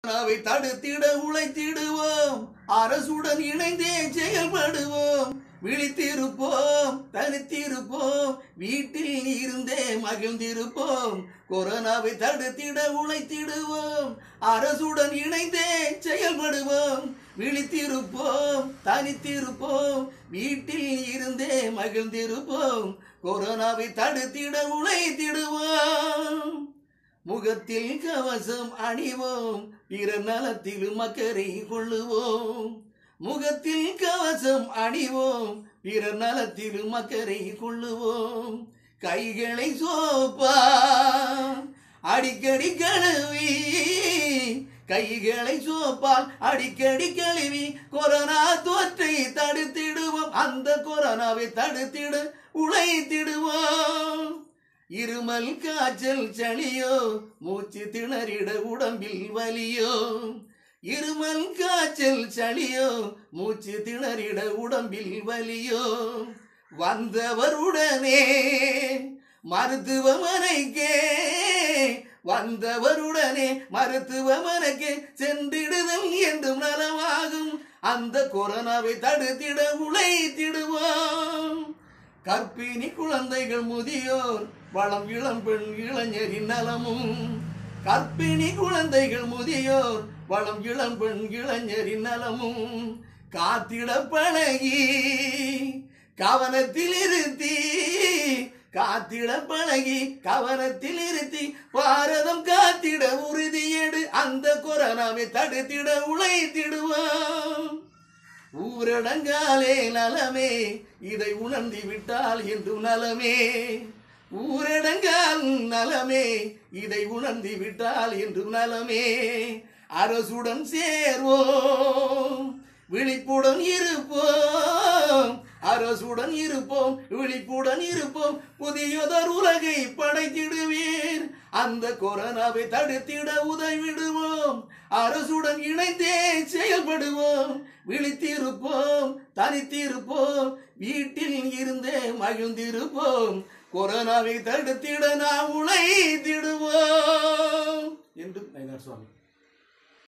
கொரோனாவை தடுத்திட உழைத்திடுவோம் அரசுடன் இணைந்தே செயல்படுவோம் விழித்திருப்போம் தனித்திருப்போம் வீட்டில் இருந்தே மகிழ்ந்திருப்போம் கொரோனாவை தடுத்திட உழைத்திடுவோம் அரசுடன் இணைந்தே செயல்படுவோம் விழித்திருப்போம் தனித்திருப்போம் வீட்டில் இருந்தே மகிழ்ந்திருப்போம் கொரோனாவை தடுத்திட உழைத்திடுவோம் முகத்தில் கவசம் அணிவோம் பிற நலத்திலும் அக்கறை கொள்ளுவோம் முகத்தில் கவசம் அணிவோம் பிற நலத்திலும் அக்கறை கொள்ளுவோம் கைகளை சோப்பா அடிக்கடி கழுவி கைகளை சோப்பால் அடிக்கடி கழுவி கொரோனா தொற்றை தடுத்திடுவோம் அந்த கொரோனாவை தடுத்திட உழைத்திடுவோம் இருமல் காய்ச்சல் சளியோ மூச்சு திணறிட உடம்பில் வலியோ இருமல் காய்ச்சல் சளியோ மூச்சு திணறிட உடம்பில் வலியோ வந்தவருடனே மருத்துவமனைக்கே வந்தவருடனே மருத்துவமனைக்கு சென்றிடுதல் என்றும் நலமாகும் அந்த கொரோனாவை தடுத்திட உழைத்திடுவோம் கற்பிணி குழந்தைகள் முதியோர் வளம் இளம் பெண் இளைஞரின் நலமும் கற்பிணி குழந்தைகள் முதியோர் வளம் இளம் பெண் இளைஞரின் நலமும் காத்திட பழகி கவனத்தில் இருத்தி காத்திட பழகி கவனத்தில் இருத்தி பாரதம் காத்திட உறுதியெடு அந்த கொரோனாவை தடுத்திட உழைத்திடுவோம் ஊரடங்காலே நலமே இதை உணர்ந்து விட்டால் என்று நலமே ஊரடங்கால் நலமே இதை உணர்ந்து விட்டால் என்று நலமே அரசுடன் சேர்வோம் விழிப்புடன் இருப்போம் அரசுடன் இருப்போம் விழிப்புடன் இருப்போம் புதியதொரு உலகை படைத்திடுவீர் அந்த கொரோனாவை தடுத்திட உதவிடுவோம் அரசுடன் இணைந்தே செயல்படுவோம் விழித்திருப்போம் தனித்திருப்போம் வீட்டில் இருந்தே மகிழ்ந்திருப்போம் கொரோனாவை தடுத்திட நாம் உழைத்திடுவோம் என்று நயினார் சுவாமி